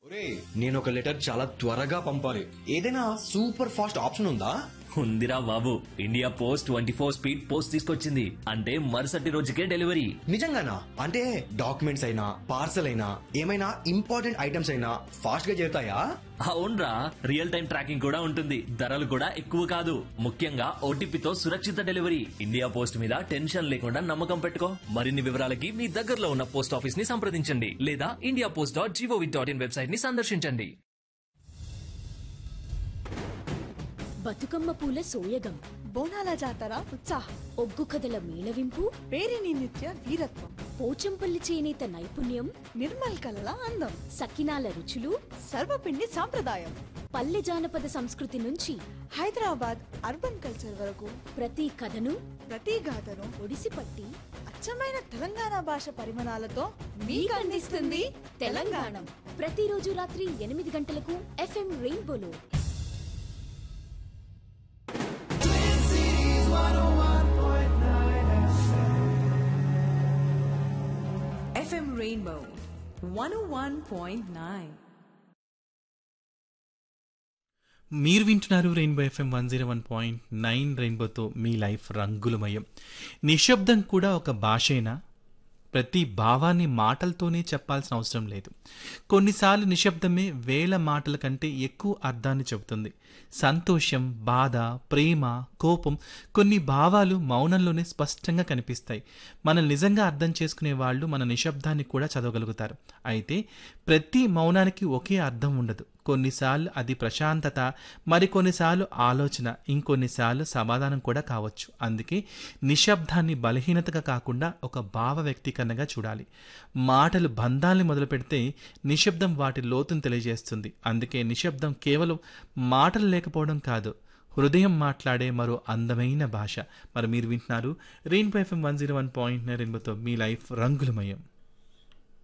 ఒరే నేను ఒక లెటర్ చాలా త్వరగా పంపాలి ఏదైనా సూపర్ ఫాస్ట్ ఆప్షన్ ఉందా ఉందిరా బాబు India post twenty four speed post తీసుకొచ్చింది అంటే మరుసటి రోజుకే డెలివరీ నిజంగానా అంటే డాక్యుమెంట్స్ అయినా పార్సల్ అయినా ఏమైనా ఇంపార్టెంట్ ఐటమ్స్ అయినా ఫాస్ట్ గా చేరుతాయా అవునరా రియల్ టైం ట్రాకింగ్ కూడా ఉంటుంది ధరలు కూడా ఎక్కువ కాదు ముఖ్యంగా ఓటీపీతో సురక్షిత డెలివరీ ఇండియా పోస్ట్ మీద టెన్షన్ లేకుండా నమ్మకం పెట్టుకో మరిన్ని వివరాలకి మీ దగ్గరలో ఉన్న పోస్ట్ ఆఫీస్ ని సంప్రదించండి లేదా India post dot G O V dot in website ని సందర్శించండి బతుకమ్మ పూల సోయగం బోనాల జాతర ఉత్సాహం ఒగ్గు కథల మేళవింపు పేరిని నిత్య వీరత్వం పోచంపల్లి చేనేత నైపుణ్యం నిర్మల్ కలల అందం సకినాల రుచులు సర్వపిండి సాంప్రదాయం పల్లె జానపద సంస్కృతి నుంచి హైదరాబాద్ అర్బన్ కల్చర్ వరకు ప్రతి కథను ప్రతి గాథను ఒడిసిపట్టి అచ్చమైన తెలంగాణ భాష పరిమాణాలతో మీకు అందిస్తుంది తెలంగాణ ప్రతిరోజు రాత్రి ఎనిమిది గంటలకు ఎఫ్ఎం రెయిన్బోలో FM Rainbow 101.9. మీరు వింటున్నారు rainbow FM one zero one point nine రెయిన్బోతో మీ లైఫ్ రంగులమయం నిశ్శబ్దం కూడా ఒక భాషేనా ప్రతి భావాన్ని మాటలతోనే చెప్పాల్సిన అవసరం లేదు కొన్నిసార్లు నిశ్శబ్దమే వేల మాటల కంటే ఎక్కువ అర్థాన్ని చెబుతుంది సంతోషం బాధ ప్రేమ కోపం కొన్ని భావాలు మౌనంలోనే స్పష్టంగా కనిపిస్తాయి మనం నిజంగా అర్థం చేసుకునే వాళ్ళు మన నిశ్శబ్దాన్ని కూడా చదవగలుగుతారు అయితే ప్రతి మౌనానికి ఒకే అర్థం ఉండదు కొన్నిసార్లు అది ప్రశాంతత మరికొన్నిసార్లు ఆలోచన ఇంకొన్నిసార్లు సమాధానం కూడా కావచ్చు అందుకే నిశ్శబ్దాన్ని బలహీనతగా కాకుండా ఒక భావ వ్యక్తీకరణగా చూడాలి మాటలు బంధాల్ని మొదలు పెడితే నిశ్శబ్దం వాటి లోతును తెలియజేస్తుంది అందుకే నిశ్శబ్దం కేవలం మాటలు లేకపోవడం కాదు హృదయం మాట్లాడే మరో అందమైన భాష మరి మీరు వింటున్నారు rainbow FM one zero one point రెయిన్బోతో మీ లైఫ్ రంగులమయం